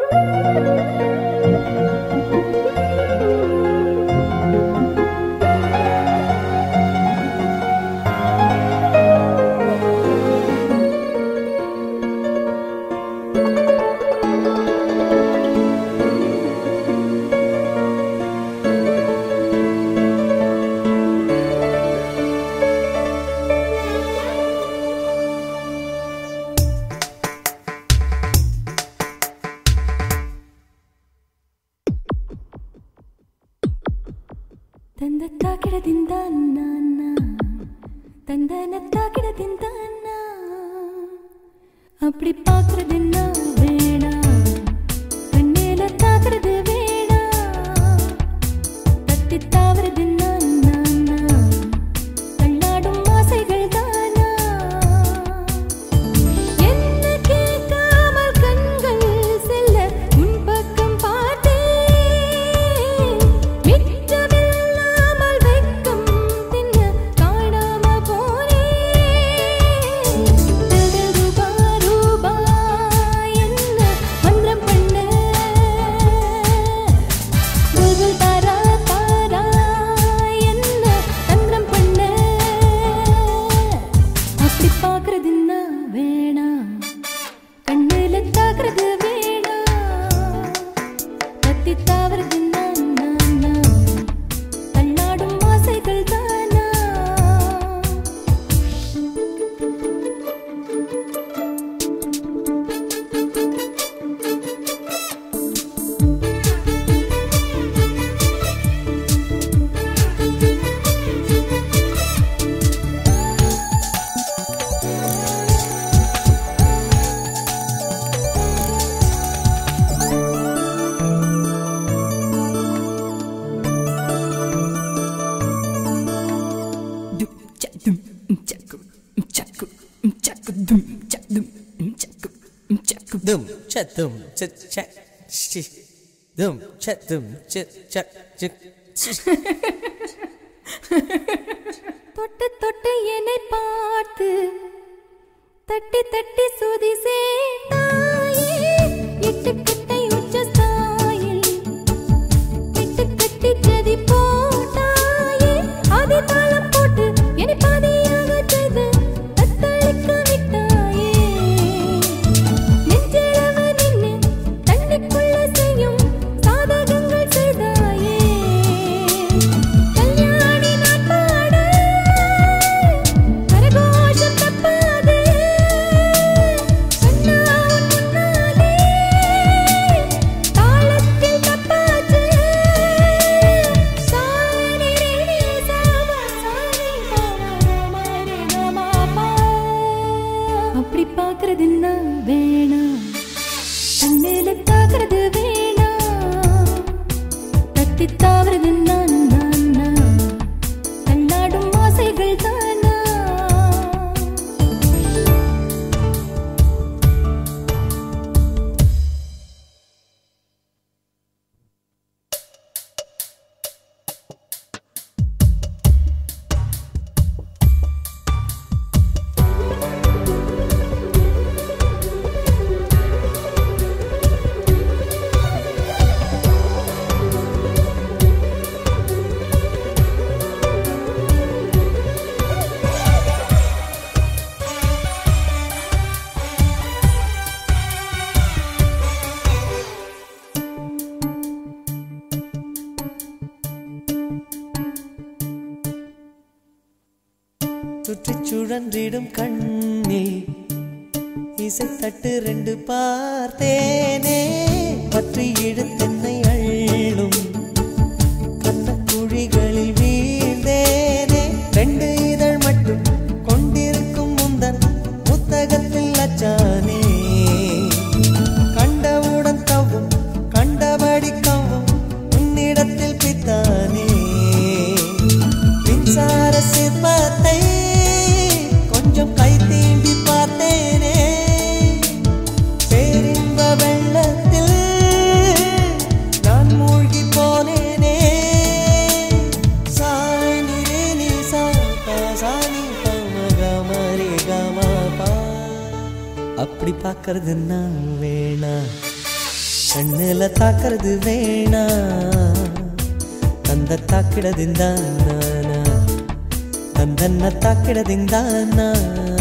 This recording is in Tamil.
ತಂದ ತಾಕಿಡದಿಂದ ನಾನ தந்தன தாக்கிடத்தின் தானா அப்படி பார்க்கறது என்ன வேணா கண்ணில தாக்குறது வேணா தத்தி தாவறது நானா தள்ளாடும் ஆசைகள் தானா என்ன கேட்காமல் கண்கள் செல்ல உன் பக்கம் பார்த்தேன் மிச்சமில்லாமல் வெட்கம் தின்ன காணாம போனேன் ரூபா ரூபா என்ன மந்திரம் பண்ண புல்புல் தாரா தாரா என்ன தந்திரம் பண்ண அப்படி பார்க்கறது என்ன வேணாம் கண்ணுல தாக்குறது வேணாம் கத்தி தாவறது நான் நான் நான் தள்ளாடும் ஆசைகள் தானா Dum cha dum cha cha shi. Dum cha dum cha cha cha. தொட்டு தொட்டு என்னை பார்த்து தட்டி தட்டி சுதி சேர்த்தாயே எட்டு கட்டை உச்ச சாயில் எட்டு கட்டி ஜதி போட்டாயே ஆதி தாளம் போட்டு என்னை பாதியாக செய்து தத்தளிக்க விட்டாயே நெஞ்சிலவ நின்னு தண்ணிக்குள்ள செய்யும் சாதகங்கள் செய்தாயே கல்யாணி நான் பாட கரகோஷம் தப்பாதே கண்ணா உன் முன்னாலே தாளத்தில் தப்பாச்சு சாரி ரே சாமா சாரி பாமா ரே கமா பா அப்படி பார்க்கறது என்ன வேணாம் கண்ணில தாக்குறது வேணாம் தத்தி தாவறது நான் நான் நான் தள்ளாடும் ஆசைகள் தானா சுற்றிச் சுழன்றிடும் கண்ணில் இசை தட்டு ரெண்டு பார்த்தேனே பற்றி இழுத்தென்னை அள்ளும் கண்ணக்குழிகளில் வீழ்ந்தேனே ரெண்டு இதழ் மட்டும் கொண்டிருக்கும் முந்தன் புத்தகத்தில் அச்சானே கண்டவுடன் தவ்வும் கண்டபடி கவ்வும் உன்னிடத்தில் பித்தானே மின்சார சிற்பத்தை கொஞ்சம் கை தீண்டி பார்த்தேனே பேரின்ப வெள்ளத்தில் நான் மூழ்கி போனேனே சாணி ரே நீ சா பா சாணி பா ம க ம ரே க ம பா அப்படி பார்க்கறது நான் வேணா கண்ணுல தாக்குறது வேணா தந்த தாக்கிடದಿಂದಾನ ತಂದನ್ನ ತಾಕಿಡದಿಂದಾನ